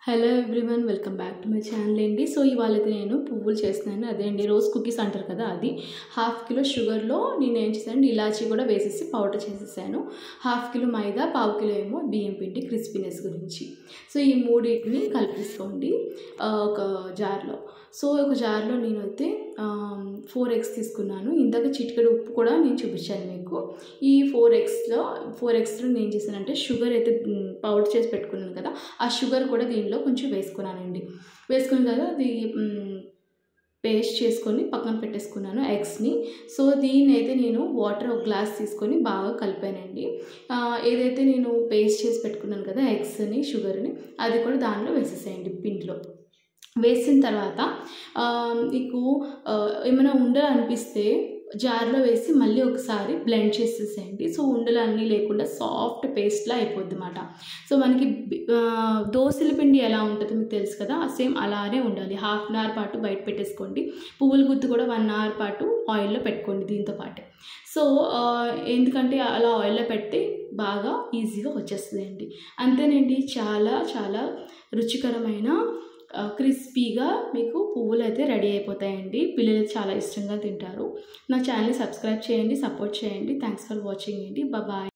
hello everyone welcome back to my channel అండి so ఇవాళ అయితే నేను పువ్వులు చేస్తున్నాను అదే అండి రోజ్ కుకీస్ అంటారు కదా అది హాఫ్ కిలో షుగర్లో నేను ఏం చేశాను ఇలాచీ కూడా వేసేసి పౌడర్ చేసేసాను హాఫ్ కిలో మైదా పావు కిలో ఏమో బియ్యం పిండి క్రిస్పీనెస్ గురించి సో ఈ మూడింటిని కలిపేసుకోండి ఆ, ఒక జార్లో సో ఒక జార్లో నేనైతే ఫోర్ ఎగ్స్ తీసుకున్నాను ఇందాక చిటికెడు ఉప్పు కూడా నేను చూపించాను మీకు ఈ ఫోర్ ఎగ్స్లో ఫోర్ ఎగ్స్లో నేను ఏం చేశానంటే షుగర్ అయితే పౌడర్ చేసి పెట్టుకున్నాను కదా ఆ షుగర్ కూడా దీనిలో కొంచెం వేసుకున్నానండి వేసుకున్న తర్వాత అది పేస్ట్ చేసుకొని పక్కన పెట్టేసుకున్నాను ఎగ్స్ని సో దీన్ని అయితే నేను వాటర్ ఒక గ్లాస్ తీసుకొని బాగా కలిపానండి ఆ, ఏదైతే నేను పేస్ట్ చేసి పెట్టుకున్నాను కదా ఎగ్స్ని షుగర్ని అది కూడా దానిలో వేసేసేయండి పిండిలో వేసిన తర్వాత ఆ, మీకు ఆ, ఏమైనా ఉండలు అనిపిస్తే జార్లో వేసి మళ్ళీ ఒకసారి బ్లెండ్ చేసేసేయండి సో ఉండలు అన్నీ లేకుండా సాఫ్ట్ పేస్ట్లా అయిపోద్ది అనమాట సో మనకి బి- ఆ, దోసల పిండి ఎలా ఉంటుందో మీకు తెలుసు కదా సేమ్ అలానే ఉండాలి హాఫ్ అన్ అవర్ పాటు బయట పెట్టేసుకోండి పువ్వుల గుత్తు కూడా వన్ అవర్ పాటు ఆయిల్లో పెట్టుకోండి దీంతో పాటే సో ఆ, ఎందుకంటే అలా ఆయిల్లో పెడితే బాగా ఈజీగా వచ్చేస్తుందండి అంతేనండి చాలా చాలా రుచికరమైన ఆ, క్రిస్పీగా మీకు పువ్వులు అయితే రెడీ అయిపోతాయండి పిల్లలు చాలా ఇష్టంగా తింటారు నా ఛానల్ని సబ్స్క్రైబ్ చేయండి సపోర్ట్ చేయండి థ్యాంక్స్ ఫర్ వాచింగ్ అండి బాయ్